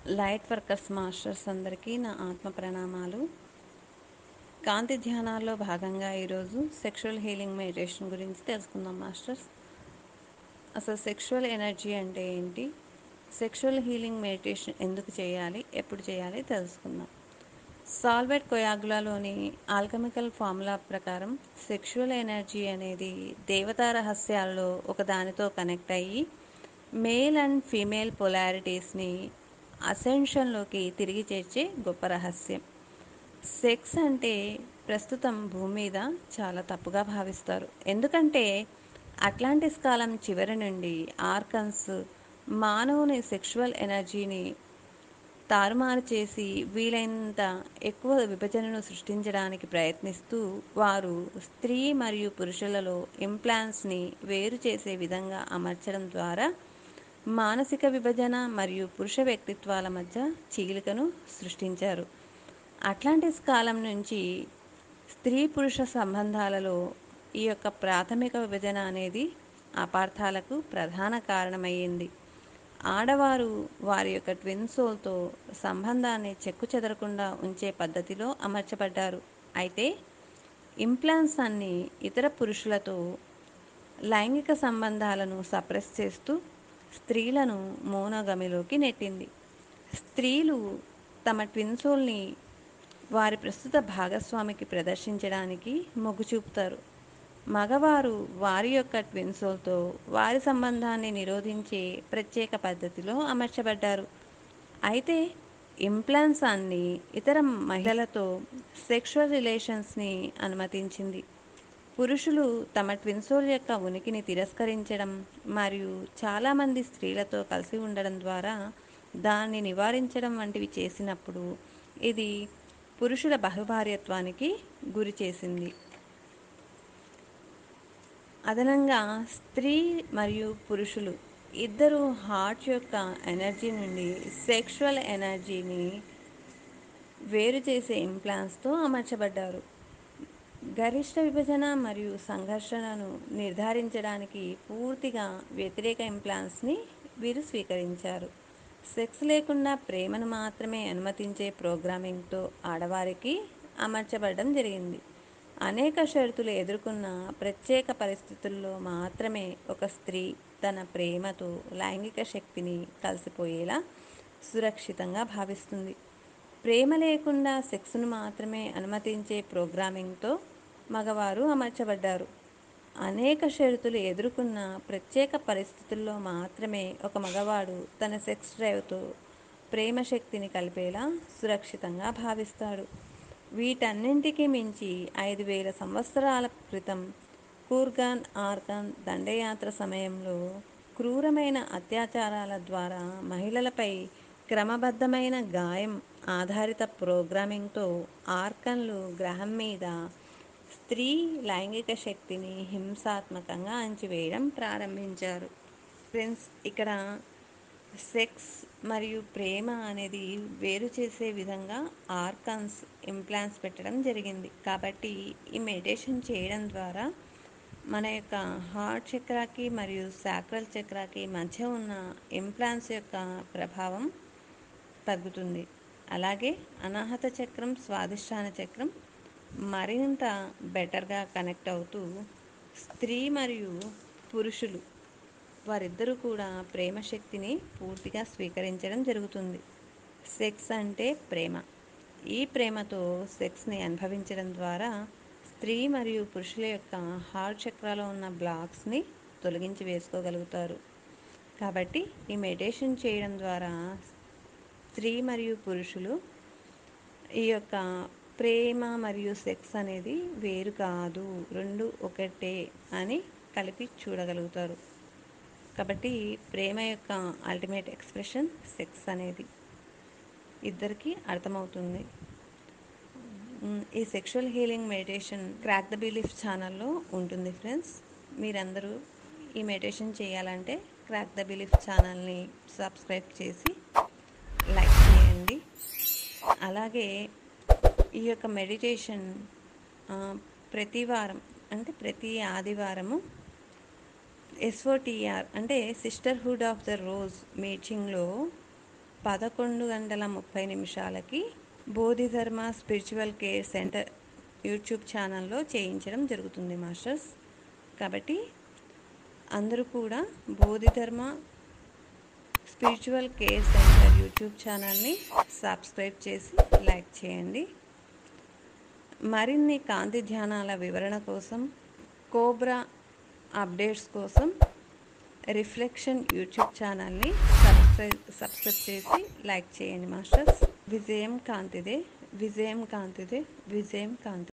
light workers masters అందరికీ నా ఆత్మ ప్రణామాలు కాంతి ధ్యానాల్లో భాగంగా ఈరోజు సెక్షువల్ హీలింగ్ మెడిటేషన్ గురించి తెలుసుకుందాం మాస్టర్స్ అసలు సెక్షువల్ ఎనర్జీ అంటే ఏంటి సెక్షువల్ హీలింగ్ మెడిటేషన్ ఎందుకు చేయాలి ఎప్పుడు చేయాలి తెలుసుకుందాం సాల్వెట్ కొయాగులాలోని ఆల్కమికల్ ఫార్ములా ప్రకారం సెక్షువల్ ఎనర్జీ అనేది దేవతా రహస్యాల్లో ఒక దానితో కనెక్ట్ అయ్యి మేల్ అండ్ ఫీమేల్ పొలారిటీస్ని అసెన్షన్లోకి తిరిగి చేర్చే గొప్ప రహస్యం సెక్స్ అంటే ప్రస్తుతం భూమి మీద చాలా తప్పుగా భావిస్తారు ఎందుకంటే అట్లాంటిస్ కాలం చివరి నుండి ఆర్కన్స్ మానవుని సెక్షువల్ ఎనర్జీని తారుమారు చేసి వీలైనంత ఎక్కువ విభజనను సృష్టించడానికి ప్రయత్నిస్తూ వారు స్త్రీ మరియు పురుషులలో ఇంప్లాంట్స్ని వేరు చేసే విధంగా అమర్చడం ద్వారా మానసిక విభజన మరియు పురుష వ్యక్తిత్వాల మధ్య చీలికను సృష్టించారు అట్లాంటిస్ కాలం నుంచి స్త్రీ పురుష సంబంధాలలో ఈ యొక్క ప్రాథమిక విభజన అనేది అపార్థాలకు ప్రధాన కారణమయ్యింది ఆడవారు వారి యొక్క ట్విన్ సోల్తో సంబంధాన్ని చెక్కు చెదరకుండా ఉంచే పద్ధతిలో అమర్చబడ్డారు అయితే ఇంప్లాంట్స్ అన్ని ఇతర పురుషులతో లైంగిక సంబంధాలను సప్రెస్ చేస్తూ స్త్రీలను మోనోగమిలోకి నెట్టింది స్త్రీలు తమ ట్విన్ సోల్ని వారి ప్రస్తుత భాగస్వామికి ప్రదర్శించడానికి మొగ్గు చూపుతారు మగవారు వారి యొక్క ట్విన్ సోల్తో వారి సంబంధాన్ని నిరోధించే ప్రత్యేక పద్ధతిలో అమర్చబడ్డారు అయితే ఇంప్లాంట్స్ అన్ని ఇతర మహిళలతో సెక్షువల్ రిలేషన్స్ని అనుమతించింది పురుషులు తమ ట్విన్సోల్ యొక్క ఉనికిని తిరస్కరించడం మరియు చాలామంది స్త్రీలతో కలిసి ఉండడం ద్వారా దాన్ని నివారించడం వంటివి చేసినప్పుడు ఇది పురుషుల బహుభార్యత్వానికి గురి చేసింది అదనంగా స్త్రీ మరియు పురుషులు ఇద్దరు హార్ట్ యొక్క ఎనర్జీ నుండి సెక్షువల్ ఎనర్జీని వేరు చేసే ఇంప్లాంట్స్తో అమర్చబడ్డారు గరిష్ట విభజన మరియు సంఘర్షణను నిర్ధారించడానికి పూర్తిగా వ్యతిరేక ఇంప్లాంట్స్ని వీరు స్వీకరించారు సెక్స్ లేకుండా ప్రేమను మాత్రమే అనుమతించే ప్రోగ్రామింగ్తో ఆడవారికి అమర్చబడడం జరిగింది అనేక షరతులు ఎదుర్కొన్న ప్రత్యేక పరిస్థితుల్లో మాత్రమే ఒక స్త్రీ తన ప్రేమతో లైంగిక శక్తిని కలిసిపోయేలా సురక్షితంగా భావిస్తుంది ప్రేమ లేకుండా సెక్స్ను మాత్రమే అనుమతించే ప్రోగ్రామింగ్తో మగవారు అమర్చబడ్డారు అనేక షరతులు ఎదుర్కొన్న ప్రత్యేక పరిస్థితుల్లో మాత్రమే ఒక మగవాడు తన సెక్స్ డ్రైవ్తో ప్రేమ శక్తిని కలిపేలా సురక్షితంగా భావిస్తాడు వీటన్నింటికి మించి ఐదు వేల సంవత్సరాల క్రితం కూర్గాన్ ఆర్గాన్ దండయాత్ర సమయంలో క్రూరమైన అత్యాచారాల ద్వారా మహిళలపై క్రమబద్ధమైన గాయం ఆధారిత ప్రోగ్రామింగ్తో ఆర్కన్లు గ్రహం మీద స్త్రీ లైంగిక శక్తిని హింసాత్మకంగా అంచివేయడం ప్రారంభించారు ఫ్రెండ్స్ ఇక్కడ సెక్స్ మరియు ప్రేమ అనేది వేరు చేసే విధంగా ఆర్కన్స్ ఇంప్లాంట్స్ పెట్టడం జరిగింది కాబట్టి ఈ మెడిటేషన్ చేయడం ద్వారా మన యొక్క హార్ట్ చక్రాకి మరియు సాక్రల్ చక్రాకి మధ్య ఉన్న ఇంప్లాంట్స్ యొక్క ప్రభావం తగ్గుతుంది అలాగే అనాహత చక్రం స్వాదిష్టాన చక్రం మరింత బెటర్గా కనెక్ట్ అవుతూ స్త్రీ మరియు పురుషులు వారిద్దరూ కూడా ప్రేమ శక్తిని పూర్తిగా స్వీకరించడం జరుగుతుంది సెక్స్ అంటే ప్రేమ ఈ ప్రేమతో సెక్స్ని అనుభవించడం ద్వారా స్త్రీ మరియు పురుషుల యొక్క హార్ట్ చక్రాలో ఉన్న బ్లాక్స్ని తొలగించి వేసుకోగలుగుతారు కాబట్టి ఈ మెడిటేషన్ చేయడం ద్వారా స్త్రీ మరియు పురుషులు ఈ యొక్క ప్రేమ మరియు సెక్స్ అనేది వేరు కాదు రెండు ఒకటే అని కలిపి చూడగలుగుతారు కాబట్టి ప్రేమ యొక్క అల్టిమేట్ ఎక్స్ప్రెషన్ సెక్స్ అనేది ఇద్దరికి అర్థమవుతుంది ఈ sexual healing meditation crack the belief ఛానల్లో ఉంటుంది ఫ్రెండ్స్ మీరందరూ ఈ మెడిటేషన్ చేయాలంటే క్రాక్ ద బిలీఫ్ ఛానల్ని సబ్స్క్రైబ్ చేసి లైక్ చేయండి అలాగే ఈ యొక్క మెడిటేషన్ ప్రతి వారం అంటే ప్రతి ఆదివారము ఎస్ఓటిఆర్ అంటే సిస్టర్హుడ్ ఆఫ్ ద రోజ్ మీటింగ్లో పదకొండు గంటల ముప్పై నిమిషాలకి Bodhidharma spiritual care centre YouTube ఛానల్లో చేయించడం జరుగుతుంది మాస్టర్స్ కాబట్టి అందరూ కూడా Bodhidharma spiritual care centre YouTube ఛానల్ని సబ్స్క్రైబ్ చేసి లైక్ చేయండి మరిన్ని కాంతి ధ్యానాల వివరణ కోసం కోబ్రా అప్డేట్స్ కోసం రిఫ్లెక్షన్ యూట్యూబ్ ఛానల్ని సబ్స్క్రైబ్ సబ్స్క్రైబ్ చేసి లైక్ చేయండి మాస్టర్స్ విజయం కాంతిదే విజయం కాంతిదే విజయం కాంతి